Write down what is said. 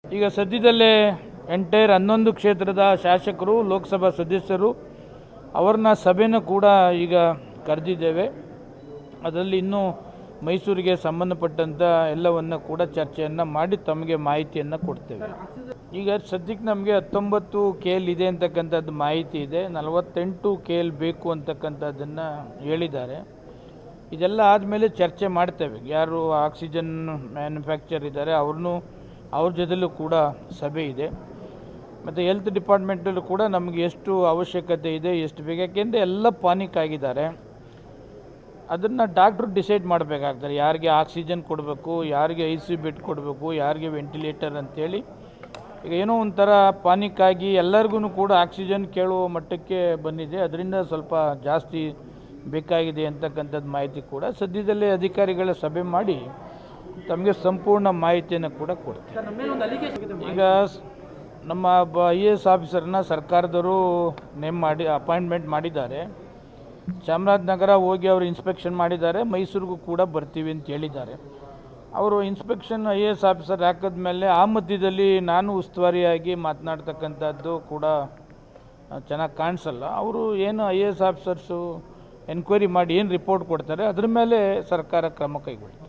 ಈಗ ಸದ್ಯದಲ್ಲೇ ಎಂಟೈರ್ ಹನ್ನೊಂದು ಕ್ಷೇತ್ರದ ಶಾಸಕರು ಲೋಕಸಭಾ ಸದಸ್ಯರು ಅವ್ರನ್ನ ಸಭೆನೂ ಕೂಡ ಈಗ ಕರೆದಿದ್ದೇವೆ ಅದರಲ್ಲಿ ಇನ್ನೂ ಮೈಸೂರಿಗೆ ಸಂಬಂಧಪಟ್ಟಂಥ ಎಲ್ಲವನ್ನು ಕೂಡ ಚರ್ಚೆಯನ್ನು ಮಾಡಿ ತಮಗೆ ಮಾಹಿತಿಯನ್ನು ಕೊಡ್ತೇವೆ ಈಗ ಸದ್ಯಕ್ಕೆ ನಮಗೆ ಹತ್ತೊಂಬತ್ತು ಕೆ ಎಲ್ ಇದೆ ಅಂತಕ್ಕಂಥದ್ದು ಮಾಹಿತಿ ಇದೆ ನಲವತ್ತೆಂಟು ಕೆ ಎಲ್ ಬೇಕು ಅಂತಕ್ಕಂಥದ್ದನ್ನು ಹೇಳಿದ್ದಾರೆ ಇದೆಲ್ಲ ಆದಮೇಲೆ ಚರ್ಚೆ ಮಾಡ್ತೇವೆ ಯಾರು ಆಕ್ಸಿಜನ್ ಮ್ಯಾನುಫ್ಯಾಕ್ಚರ್ ಇದ್ದಾರೆ ಅವ್ರನ್ನೂ ಅವ್ರ ಜೊತೆಲೂ ಕೂಡ ಸಭೆ ಇದೆ ಮತ್ತು ಹೆಲ್ತ್ ಡಿಪಾರ್ಟ್ಮೆಂಟಲ್ಲೂ ಕೂಡ ನಮಗೆ ಎಷ್ಟು ಅವಶ್ಯಕತೆ ಇದೆ ಎಷ್ಟು ಬೇಕು ಯಾಕೆಂದರೆ ಎಲ್ಲ ಪಾನಿಕ್ ಆಗಿದ್ದಾರೆ ಅದನ್ನು ಡಾಕ್ಟ್ರು ಡಿಸೈಡ್ ಮಾಡಬೇಕಾಗ್ತಾರೆ ಯಾರಿಗೆ ಆಕ್ಸಿಜನ್ ಕೊಡಬೇಕು ಯಾರಿಗೆ ಐ ಸಿ ಬೆಡ್ ಕೊಡಬೇಕು ಯಾರಿಗೆ ವೆಂಟಿಲೇಟರ್ ಅಂತೇಳಿ ಈಗ ಏನೋ ಒಂಥರ ಪಾನಿಕ್ ಆಗಿ ಎಲ್ಲರಿಗೂ ಕೂಡ ಆಕ್ಸಿಜನ್ ಕೇಳುವ ಮಟ್ಟಕ್ಕೆ ಬಂದಿದೆ ಅದರಿಂದ ಸ್ವಲ್ಪ ಜಾಸ್ತಿ ಬೇಕಾಗಿದೆ ಅಂತಕ್ಕಂಥದ್ದು ಮಾಹಿತಿ ಕೂಡ ಸದ್ಯದಲ್ಲೇ ಅಧಿಕಾರಿಗಳ ಸಭೆ ಮಾಡಿ ತಮಗೆ ಸಂಪೂರ್ಣ ಮಾಹಿತಿಯನ್ನು ಕೂಡ ಕೊಡ್ತೀವಿ ಈಗ ಸ್- ನಮ್ಮ ಒಬ್ಬ ಐ ಎ ಎಸ್ ಆಫೀಸರ್ನ ಸರ್ಕಾರದವರು ನೇಮ್ ಮಾಡಿ ಅಪಾಯಿಂಟ್ಮೆಂಟ್ ಮಾಡಿದ್ದಾರೆ ಚಾಮರಾಜನಗರ ಹೋಗಿ ಅವರು ಇನ್ಸ್ಪೆಕ್ಷನ್ ಮಾಡಿದ್ದಾರೆ ಮೈಸೂರಿಗೂ ಕೂಡ ಬರ್ತೀವಿ ಅಂತ ಹೇಳಿದ್ದಾರೆ ಅವರು inspection I A S officer ಹಾಕಿದ್ಮೇಲೆ ಆ ಮಧ್ಯದಲ್ಲಿ ನಾನು ಉಸ್ತುವಾರಿಯಾಗಿ ಮಾತನಾಡ್ತಕ್ಕಂಥದ್ದು ಕೂಡ ಚೆನ್ನಾಗಿ ಕಾಣಿಸಲ್ಲ ಅವರು ಏನು I A S officers enquiry ಮಾಡಿ ಏನು ರಿಪೋರ್ಟ್ ಕೊಡ್ತಾರೆ ಅದ್ರ ಮೇಲೆ ಸರ್ಕಾರ ಕ್ರಮ ಕೈಗೊಳ್ಳುತ್ತೆ